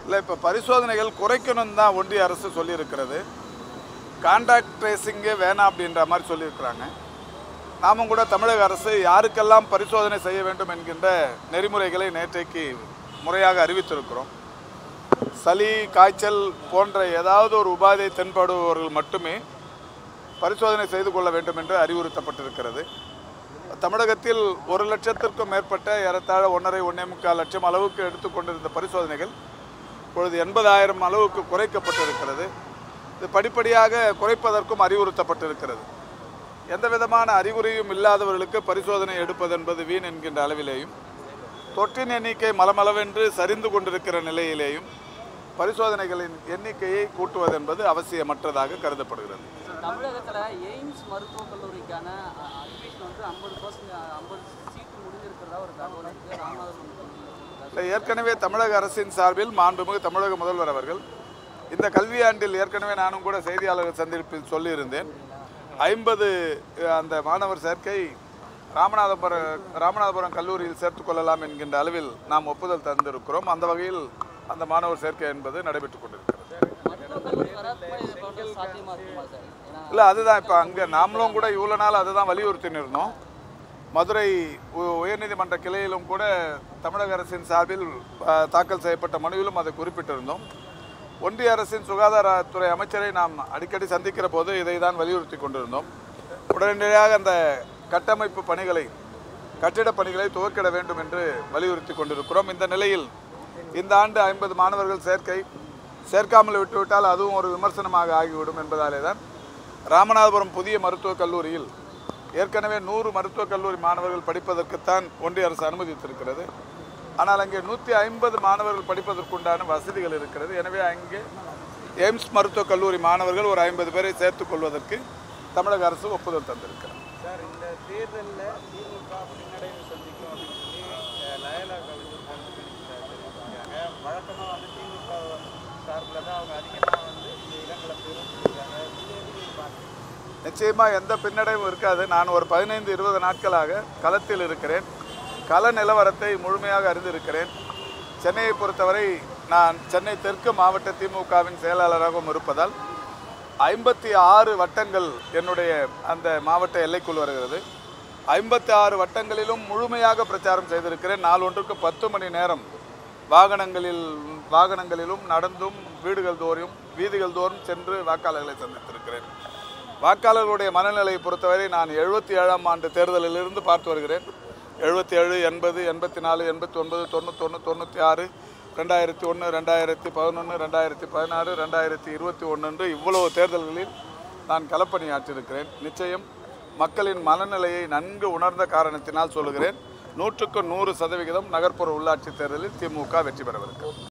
இல்லை இப்போ பரிசோதனைகள் குறைக்கணும் தான் ஒன்றிய அரசு சொல்லியிருக்கிறது கான்டாக்ட் ட்ரேசிங்கே வேணாம் அப்படின்ற மாதிரி சொல்லியிருக்கிறாங்க நாமும் கூட தமிழக அரசு யாருக்கெல்லாம் பரிசோதனை செய்ய வேண்டும் என்கின்ற நெறிமுறைகளை நேற்றைக்கு முறையாக அறிவித்திருக்கிறோம் சளி காய்ச்சல் போன்ற ஏதாவது ஒரு உபாதை தென்படுபவர்கள் மட்டுமே பரிசோதனை செய்து கொள்ள வேண்டும் என்று அறிவுறுத்தப்பட்டிருக்கிறது தமிழகத்தில் ஒரு லட்சத்திற்கும் மேற்பட்ட ஏறத்தாழ ஒன்றரை ஒன்றே முக்கால் லட்சம் அளவுக்கு எடுத்துக்கொண்டிருந்த பரிசோதனைகள் இப்பொழுது எண்பதாயிரம் அளவுக்கு குறைக்கப்பட்டிருக்கிறது இது படிப்படியாக குறைப்பதற்கும் அறிவுறுத்தப்பட்டிருக்கிறது எந்த விதமான அறிகுறியும் இல்லாதவர்களுக்கு பரிசோதனை எடுப்பது என்பது வீண் என்கின்ற அளவிலேயும் தொற்றின் எண்ணிக்கை மலமளவென்று சரிந்து கொண்டிருக்கிற நிலையிலேயும் பரிசோதனைகளின் எண்ணிக்கையை கூட்டுவது என்பது அவசியமற்றதாக கருதப்படுகிறது தமிழகத்தில் எய்ம்ஸ் மருத்துவக் கல்லூரிக்கான அட்மிஷன் வந்து ஐம்பது பர்சன்ட் ஐம்பது சீட்டு முடிஞ்சிருக்கிறதா ஒரு தகவல் இருக்குது ராமநாதபுரம் கல்லூரியில். இல்லை, ஏற்கனவே தமிழக அரசின் சார்பில் மாண்புமிகு தமிழக முதல்வர் அவர்கள் இந்த கல்வியாண்டில் ஏற்கனவே நானும் கூட செய்தியாளர்கள் சந்திப்பில் சொல்லியிருந்தேன் ஐம்பது அந்த மாணவர் சேர்க்கை ராமநாதபுரம் ராமநாதபுரம் கல்லூரியில் சேர்த்துக் கொள்ளலாம் என்கின்ற அளவில் நாம் ஒப்புதல் தந்திருக்கிறோம் அந்த வகையில் அந்த மாணவர் சேர்க்கை என்பது நடைபெற்றுக் கொண்டிருக்கிறது மருத்துவக் கல்லூரி வர இப்போ சாத்தியமாக இருக்குமா சார் ஏன்னா இல்லை அதுதான் இப்போ அங்கே நாமளும் கூட இவ்வளோ நாள் அதுதான் வலியுறுத்தின்னு இருந்தோம் மதுரை உ- உயர்நீதிமன்ற கிளையிலும் கூட தமிழக அரசின் சார்பில் அஹ், தாக்கல் செய்யப்பட்ட மனுவிலும் அதை குறிப்பிட்டிருந்தோம் ஒன்றிய அரசின் சுகாதாரத்துறை அமைச்சரை நாம் அடிக்கடி சந்திக்கிற போது இதை தான் வலியுறுத்தி கொண்டிருந்தோம் உடனடியாக அந்த கட்டமைப்பு பணிகளை கட்டிடப் பணிகளை துவக்கிட வேண்டும் என்று வலியுறுத்தி கொண்டிருக்கிறோம் இந்த நிலையில் இந்த ஆண்டு ஐம்பது மாணவர்கள் சேர்க்கை சேர்க்காமல் விட்டுவிட்டால் அதுவும் ஒரு விமர்சனமாக ஆகிவிடும் என்பதாலே தான் ராமநாதபுரம் புதிய மருத்துவக் கல்லூரியில் ஏற்கனவே நூறு மருத்துவக் கல்லூரி மாணவர்கள் படிப்பதற்குத்தான் ஒன்றிய அரசு அனுமதித்திருக்கிறது ஆனால் அங்கே நூற்றி ஐம்பது மாணவர்கள் படிப்பதற்குண்டான வசதிகள் இருக்கிறது எனவே அங்கே எய்ம்ஸ் மருத்துவக் கல்லூரி மாணவர்கள் ஒரு ஐம்பது பேரை சேர்த்துக் கொள்வதற்கு தமிழக அரசு ஒப்புதல் தந்திருக்கிறது சார் இந்த தேர்தலில் திமுக பின்னடைவு சந்திக்கும் அப்படின்னு சொல்லி அஹ், லயலா கவிதை தெரிவிச்சிருக்காங்க வழக்கமாக வந்து திமுக சார்பில் தான் அவங்க அதிகமாக வந்து இந்த இடங்களை பெறும் சொல்லியிருக்காங்க இது எப்படி பார்க்குறீங்க நிச்சயமாக எந்த பின்னடைவும் இருக்காது நான் ஒரு பதினைந்து இருபது நாட்களாக களத்தில் இருக்கிறேன் கள நிலவரத்தை முழுமையாக அறிந்திருக்கிறேன் சென்னையை பொறுத்தவரை நான் சென்னை தெற்கு மாவட்ட திமுகவின் செயலாளராகவும் இருப்பதால் ஐம்பத்தி ஆறு வட்டங்கள் என்னுடைய அந்த மாவட்ட எல்லைக்குள் வருகிறது ஐம்பத்தி ஆறு வட்டங்களிலும் முழுமையாக பிரச்சாரம் செய்திருக்கிறேன் நாள் ஒன்றுக்கு பத்து மணி நேரம் வாகனங்களில் வாகனங்களிலும் நடந்தும் வீடுகள் தோறும் வீதிகள் தோறும் சென்று வாக்காளர்களை சந்தித்திருக்கிறேன் வாக்காளர்களுடைய மனநிலையை பொறுத்தவரை நான் எழுபத்தி ஏழாம் ஆண்டு தேர்தலிலிருந்து பார்த்து வருகிறேன் எழுபத்தி ஏழு எண்பது எண்பத்தி நாலு எண்பத்தி ஒன்பது தொண்ணூத்தொன்று தொண்ணூற்றி ஆறு ரெண்டாயிரத்தி ஒன்று ரெண்டாயிரத்தி பதினொன்று ரெண்டாயிரத்தி பதினாறு ரெண்டாயிரத்தி இருபத்தி ஒன்று இவ்வளவு தேர்தல்களில் நான் களப்பணியாற்றியிருக்கிறேன் நிச்சயம் மக்களின் மனநிலையை நன்கு உணர்ந்த காரணத்தினால் சொல்லுகிறேன் நூற்றுக்கு நூறு சதவிகிதம் நகர்ப்புற உள்ளாட்சி தேர்தலில் திமுக வெற்றி பெறவிருக்கிறது